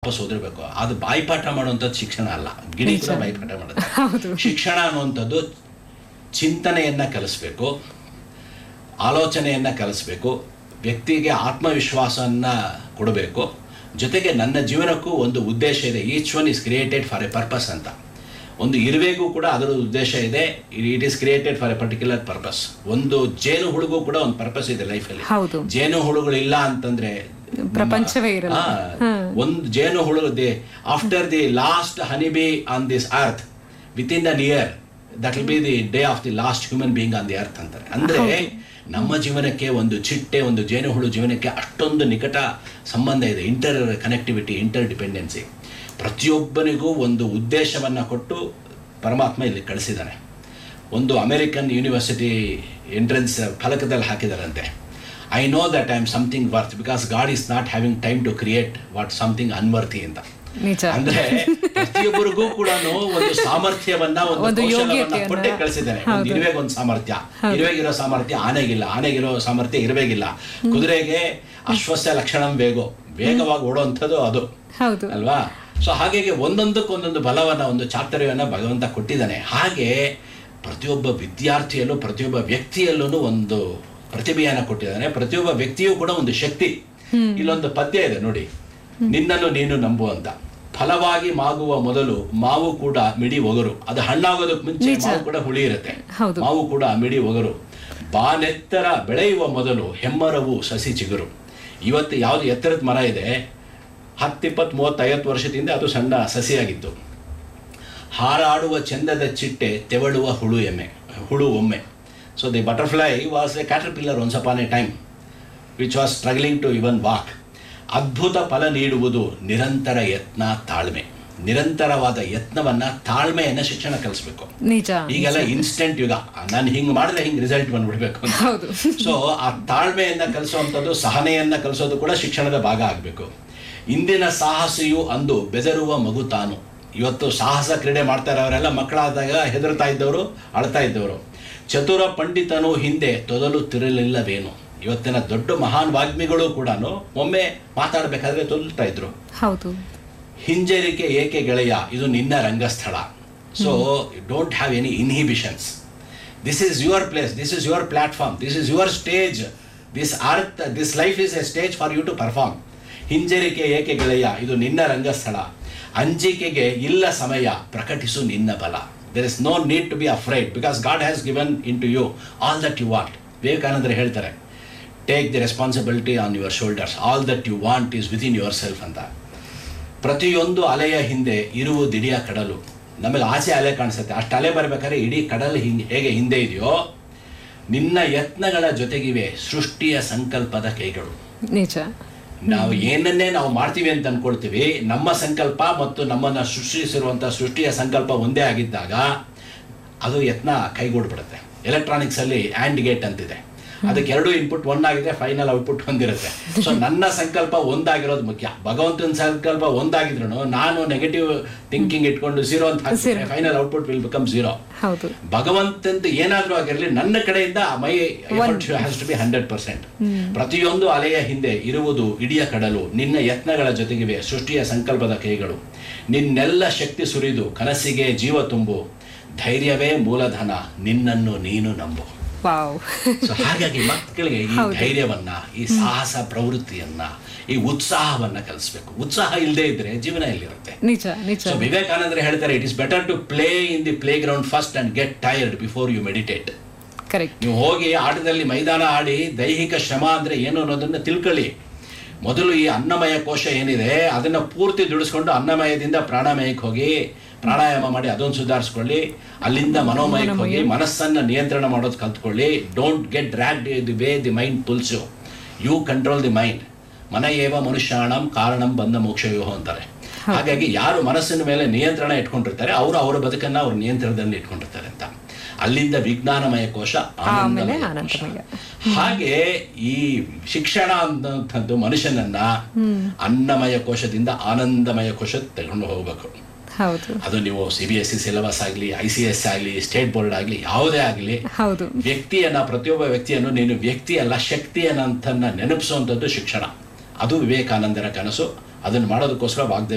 ವಾಪಸ್ ಓದಿರ್ಬೇಕು ಅದು ಬಾಯಿಪಾಠ ಮಾಡುವಂಥದ್ದು ಶಿಕ್ಷಣ ಅಲ್ಲ ಗಿಣಿ ಕೂಡ ಬಾಯಿಪಾಠ ಮಾಡುತ್ತೆ ಹೌದು ಶಿಕ್ಷಣ ಅನ್ನುವಂಥದ್ದು ಚಿಂತನೆಯನ್ನ ಕಲಿಸ್ಬೇಕು ಆಲೋಚನೆಯನ್ನ ಕಲಿಸ್ಬೇಕು ವ್ಯಕ್ತಿಗೆ ಆತ್ಮವಿಶ್ವಾಸವನ್ನ ಕೊಡಬೇಕು ಜೊತೆಗೆ ನನ್ನ ಜೀವನಕ್ಕೂ ಒಂದು ಉದ್ದೇಶ ಇದೆ each one is created for a purpose ಅಂತ ಒಂದು ಇರುವೆಗೂ ಕೂಡ ಅದರ ಉದ್ದೇಶ ಇದೆ it is created for a particular purpose ಒಂದು ಜೇನು ಹುಳುಗೂ ಕೂಡ ಒಂದು ಪರ್ಪಸ್ ಇದೆ ಲೈಫಲ್ಲಿ ಹೌದು ಜೇನು ಹುಳುಗಳು ಇಲ್ಲ ಅಂತಂದ್ರೆ ಪ್ರಪಂಚವೇ ಇರಲ್ಲ ಆ, ಒಂದು ಜೇನು ಹುಳು the after the last honey bee on this earth within an year that will be the day of the last human being on the earth ಅಂತಾರೆ ಅಂದ್ರೆ ನಮ್ಮ ಜೀವನಕ್ಕೆ ಒಂದು ಚಿಟ್ಟೆ ಒಂದು ಜೇನುಹುಳು ಜೀವನಕ್ಕೆ ಅಷ್ಟೊಂದು ನಿಕಟ ಸಂಬಂಧ ಇದೆ ಇಂಟರ್ ಕನೆಕ್ಟಿವಿಟಿ ಇಂಟರ್ ಡಿಪೆಂಡೆನ್ಸಿ ಪ್ರತಿಯೊಬ್ಬನಿಗೂ ಒಂದು ಉದ್ದೇಶವನ್ನು ಕೊಟ್ಟು ಪರಮಾತ್ಮ ಇಲ್ಲಿ ಕಳಿಸಿದ್ದಾನೆ ಒಂದು ಅಮೆರಿಕನ್ ಯೂನಿವರ್ಸಿಟಿ ಎಂಟ್ರೆನ್ಸ್ ಫಲಕದಲ್ಲಿ ಹಾಕಿದಾರಂತೆ I know that I am something worth because God is not having time to create what something unworthy ಅಂತ ನಿಜ ಅಂದ್ರೆ ಪ್ರತಿಯೊಬ್ಬರಿಗೂ ಕೂಡ ಒಂದು ಸಾಮರ್ಥ್ಯವನ್ನ ಒಂದು ಒಂದು ಕೌಶಲ್ಯವನ್ನ ಯೋಗ್ಯತೆಯನ್ನ. ಕೊಟ್ಟೆ ಕಳಿಸಿದ್ದಾನೆ ಒಂದು ಹೌದು. ಇರುವೆಗೆ ಒಂದು ಸಾಮರ್ಥ್ಯ ಇರುವೆಗಿರೋ ಸಾಮರ್ಥ್ಯ ಆನೆಗಿಲ್ಲ ಆನೆಗಿರೋ ಸಾಮರ್ಥ್ಯ ಇರುವೆಗಿಲ್ಲ ಕುದುರೆಗೆ ಅಶ್ವಸ್ಯ ಲಕ್ಷಣಂ ವೇಗೋ ವೇಗವಾಗಿ ಓಡುವಂಥದ್ದು ಅದು ಹೌದು ಅಲ್ವಾ ಸೊ ಹಾಗಾಗಿ ಒಂದೊಂದಕ್ಕೆ ಒಂದೊಂದು ಬಲವನ್ನ ಒಂದು ಚಾತುರ್ಯವನ್ನ ಭಗವಂತ ಕೊಟ್ಟಿದ್ದಾನೆ ಹಾಗೆ ಪ್ರತಿಯೊಬ್ಬ ವಿದ್ಯಾರ್ಥಿಯಲ್ಲೂ ಪ್ರತಿಯೊಬ್ಬ ವ್ಯಕ್ತಿಯಲ್ಲೂ ಒಂದು ಪ್ರತಿಭೆಯನ್ನ ಕೊಟ್ಟಿದ್ದಾನೆ ಪ್ರತಿಯೊಬ್ಬ ವ್ಯಕ್ತಿಯೂ ಕೂಡ ಒಂದು ಶಕ್ತಿ ಇಲ್ಲೊಂದು ಪದ್ಯ ಇದೆ ನೋಡಿ ನಿನ್ನನ್ನು ನೀನು ನಂಬು ಅಂತ ಫಲವಾಗಿ ಮಾಗುವ ಮೊದಲು ಮಾವು ಕೂಡ ಮಿಡಿ ಒಗರು ಅದು ಹಣ್ಣಾಗೋದಕ್ಕೆ ಮುಂಚೆ ಮಾವು ಕೂಡ ಹುಳಿ ಇರುತ್ತೆ ಹೌದು. ಮಾವು ಕೂಡ ಮಿಡಿ ಒಗರು ಬಾನೆತ್ತರ ಬೆಳೆಯುವ ಮೊದಲು ಹೆಮ್ಮರವು ಸಸಿ ಚಿಗುರು ಇವತ್ತು ಯಾವುದು ಎತ್ತರದ ಮರ ಇದೆ ಹತ್ತಿಪ್ಪತ್ತು ಮೂವತ್ತೈವತ್ತು ವರ್ಷದಿಂದ ಅದು ಸಣ್ಣ ಸಸಿಯಾಗಿತ್ತು ಹಾರಾಡುವ ಚಂದದ ಚಿಟ್ಟೆ ತೆವಳುವ ಹುಳು ಎಮ್ಮೆ ಹುಳು ಒಮ್ಮೆ so the butterfly was a caterpillar once upon a time which was struggling to even walk ಅದ್ಭುತ ಫಲ ನೀಡುವುದು ನಿರಂತರ ಯತ್ನ ತಾಳ್ಮೆ ನಿರಂತರವಾದ ಯತ್ನವನ್ನ ತಾಳ್ಮೆಯನ್ನ ಶಿಕ್ಷಣ ಕಲಿಸ್ಬೇಕು ನಿಜ ಈಗೆಲ್ಲ ಇನ್ಸ್ಟೆಂಟ್ ಯುಗ ನಾನು ಹಿಂಗ್ ಮಾಡಿದ್ರೆ ಹಿಂಗ್ ರಿಸಲ್ಟ್ ಬಂದ್ಬಿಡ್ಬೇಕು ಅಂತ ಹೌದು ಸೊ ಆ ತಾಳ್ಮೆಯನ್ನ ಕಲಿಸುವಂಥದ್ದು ಸಹನೆಯನ್ನ ಕಲಿಸೋದು ಕೂಡ ಶಿಕ್ಷಣದ ಭಾಗ ಆಗಬೇಕು ಇಂದಿನ ಸಾಹಸಿಯು ಅಂದು ಬೆದರುವ ಮಗು ತಾನು ಇವತ್ತು ಸಾಹಸ ಕ್ರೀಡೆ ಮಾಡ್ತಾ ಇರೋರೆಲ್ಲ ಮಕ್ಕಳಾದಾಗ ಹೆದರ್ತಾ ಇದ್ದವರು ಅಳ್ತಾ ಇದ್ದವರು ಚತುರ ಪಂಡಿತನು ಹಿಂದೆ ತೊದಲುತ್ತಿರಲಿಲ್ಲವೇನು ಇವತ್ತಿನ ದೊಡ್ಡ ಮಹಾನ್ ವಾಗ್ಮಿಗಳು ಕೂಡ ಒಮ್ಮೆ ಮಾತಾಡಬೇಕಾದ್ರೆ ತೊದಲ್ತಾ ಇದ್ರು ಹೌದು ಹಿಂಜರಿಕೆ ಏಕೆ ಗೆಳೆಯ ಇದು ನಿನ್ನ ರಂಗಸ್ಥಳ so don't have any inhibitions this is your place this is your platform this is your stage this earth this life is a stage for you to perform ಹಿಂಜರಿಕೆ ಏಕೆ ಗೆಳೆಯ ಇದು ನಿನ್ನ ರಂಗಸ್ಥಳ ಅಂಜಿಕೆಗೆ ಇಲ್ಲ ಸಮಯ ಪ್ರಕಟಿಸು ನಿನ್ನ ಬಲ there is no need to be afraid because God has given into you all that you want ವಿವೇಕಾನಂದರು ಹೇಳ್ತಾರೆ take the responsibility on your shoulders all that you want is within yourself ಅಂತ ಪ್ರತಿಯೊಂದು ಅಲೆಯ ಹಿಂದೆ ಇರುವುದಿಡಿಯ ಕಡಲು ನಮಗೆ ಆಸೆ ಅಲೆ ಕಾಣಿಸುತ್ತೆ ಅಷ್ಟು ಅಲೆ ಬರಬೇಕಾದ್ರೆ ಇಡೀ ಕಡಲು ಹಿಂಗೆ ಹೇಗೆ ಹಿಂದೆ ಇದೆಯೋ ನಿನ್ನ ಯತ್ನಗಳ ಜೊತೆಗಿವೆ ಸೃಷ್ಟಿಯ ಸಂಕಲ್ಪದ ಕೈಗಳು ನಿಜ ನಾವು ಏನನ್ನೇ ನಾವು ಮಾಡ್ತೀವಿ ಅಂತ ಅನ್ಕೊಳ್ತೀವಿ ನಮ್ಮ ಸಂಕಲ್ಪ ಮತ್ತು ನಮ್ಮನ್ನ ಸೃಷ್ಟಿಸಿರುವಂಥ ಸೃಷ್ಟಿಯ ಸಂಕಲ್ಪ ಒಂದೇ ಆಗಿದ್ದಾಗ ಅದು ಯತ್ನ ಕೈಗೂಡ್ಬಿಡುತ್ತೆ ಎಲೆಕ್ಟ್ರಾನಿಕ್ಸ್ ಅಲ್ಲಿ ಆ್ಯಂಡ್ ಗೇಟ್ ಅಂತಿದೆ ಅದಕ್ಕೆ ಎರಡು ಇನ್ಪುಟ್ ಒನ್ ಆಗಿದೆ ಫೈನಲ್ ಔಟ್ಪುಟ್ ಹೊಂದಿರುತ್ತೆ ಸೊ ನನ್ನ ಸಂಕಲ್ಪ ಒಂದಾಗಿರೋದು ಮುಖ್ಯ ಭಗವಂತನ ಸಂಕಲ್ಪ ಒಂದಾಗಿದ್ರು ನಾನು ನೆಗೆಟಿವ್ ಥಿಂಕಿಂಗ್ ಇಟ್ಕೊಂಡು ಝೀರೋ ಅಂತ ಹಾಕ್ತಿದ್ರೆ final output will become zero ಹೌದು ಭಗವಂತಂದು ಏನಾದ್ರೂ ಆಗಿರಲಿ ನನ್ನ ಕಡೆಯಿಂದ my has to be hundred percent ಪ್ರತಿಯೊಂದು ಅಲೆಯ ಹಿಂದೆ ಇರುವುದು ಇಡಿಯ ಕಡಲು ನಿನ್ನ ಯತ್ನಗಳ ಜೊತೆಗಿವೆ ಸೃಷ್ಟಿಯ ಸಂಕಲ್ಪದ ಕೈಗಳು ನಿನ್ನೆಲ್ಲ ಶಕ್ತಿ ಸುರಿದು ಕನಸಿಗೆ ಜೀವ ತುಂಬು ಧೈರ್ಯವೇ ಮೂಲಧನ ನಿನ್ನನ್ನು ನೀನು ನಂಬು ವಾವ್ ಸೊ ಹಾಗಾಗಿ ಮಕ್ಕಳಿಗೆ ಈ ಧೈರ್ಯವನ್ನ ಈ ಸಾಹಸ ಪ್ರವೃತ್ತಿಯನ್ನ ಈ ಉತ್ಸಾಹವನ್ನ ಕಲಿಸ್ಬೇಕು ಉತ್ಸಾಹ ಇಲ್ಲದೆ ಇದ್ರೆ ಜೀವನ ಎಲ್ಲಿರುತ್ತೆ ನಿಜ ನಿಜ ಸೊ ವಿವೇಕಾನಂದ್ರ ಹೇಳ್ತಾರೆ it is better to play in the playground first and get tired before you meditate correct ನೀವು ಹೋಗಿ ಆಟದಲ್ಲಿ ಮೈದಾನ ಆಡಿ ದೈಹಿಕ ಶ್ರಮ ಅಂದ್ರೆ ಏನು ಅನ್ನೋದನ್ನ ತಿಳ್ಕೊಳ್ಳಿ ಮೊದಲು ಈ ಅನ್ನಮಯ ಕೋಶ ಏನಿದೆ ಅದನ್ನ ಪೂರ್ತಿ ದುಡಿಸ್ಕೊಂಡು ಅನ್ನಮಯದಿಂದ ಪ್ರಾಣಮಯಕ್ಕೆ ಹೋಗಿ ಪ್ರಾಣಾಯಾಮ ಮಾಡಿ ಅದೊಂದು ಸುಧಾರಿಸ್ಕೊಳ್ಳಿ ಅಲ್ಲಿಂದ ಮನೋಮಯಕ್ಕೆ ಹೋಗಿ ಮನಸ್ಸನ್ನ ನಿಯಂತ್ರಣ ಮಾಡೋದು ಕಲ್ತ್ಕೊಳ್ಳಿ don't get drag the way the mind pulls you you control the mind ಮನ ಏವ ಮನುಷ್ಯಾಣಂ ಕಾರಣಂ ಬಂದ ಮೋಕ್ಷವ್ಯೂಹ ಅಂತಾರೆ ಹಾಗಾಗಿ ಯಾರು ಮನಸ್ಸಿನ ಮೇಲೆ ನಿಯಂತ್ರಣ ಇಟ್ಕೊಂಡಿರ್ತಾರೆ ಅವರು ಅವರ ಬದುಕನ್ನ ಅವ್ರ ನಿಯಂತ್ರಣದಲ್ಲಿ ಇಟ್ಕೊಂಡಿರ್ತಾರೆ ಅಂತ ಅಲ್ಲಿಂದ ವಿಜ್ಞಾನಮಯ ಕೋಶ ಆಮೇಲೆ ಆನಂದಮಯ ಕೋಶ ಆನಂದಮಯ ಹಾಗೆ ಈ ಶಿಕ್ಷಣ ಅನ್ನುವಂಥದ್ದು ಮನುಷ್ಯನನ್ನ ಅನ್ನಮಯ ಕೋಶದಿಂದ ಆನಂದಮಯ ಕೋಶ ತಗೊಂಡು ಹೋಗ್ಬೇಕು ಹೌದು ಅದು ನೀವು C B S C syllabus ಆಗಲಿ ಐ ಸಿ ಎಸ್ ಆಗಲಿ ಸ್ಟೇಟ್ ಬೋರ್ಡ್ ಆಗಲಿ ಯಾವುದೇ ಆಗಲಿ ಹೌದು ವ್ಯಕ್ತಿಯನ್ನ ಪ್ರತಿಯೊಬ್ಬ ವ್ಯಕ್ತಿಯನ್ನು ನೀನು ವ್ಯಕ್ತಿ ಅಲ್ಲ ಶಕ್ತಿಯನ್ನಂತನ್ನ ನೆನಪಿಸುವಂಥದ್ದು ಶಿಕ್ಷಣ ಅದು ವಿವೇಕಾನಂದರ ಕನಸು ಅದನ್ನು ಮಾಡೋದಕ್ಕೋಸ್ಕರ ವಾಗ್ದೇವಿ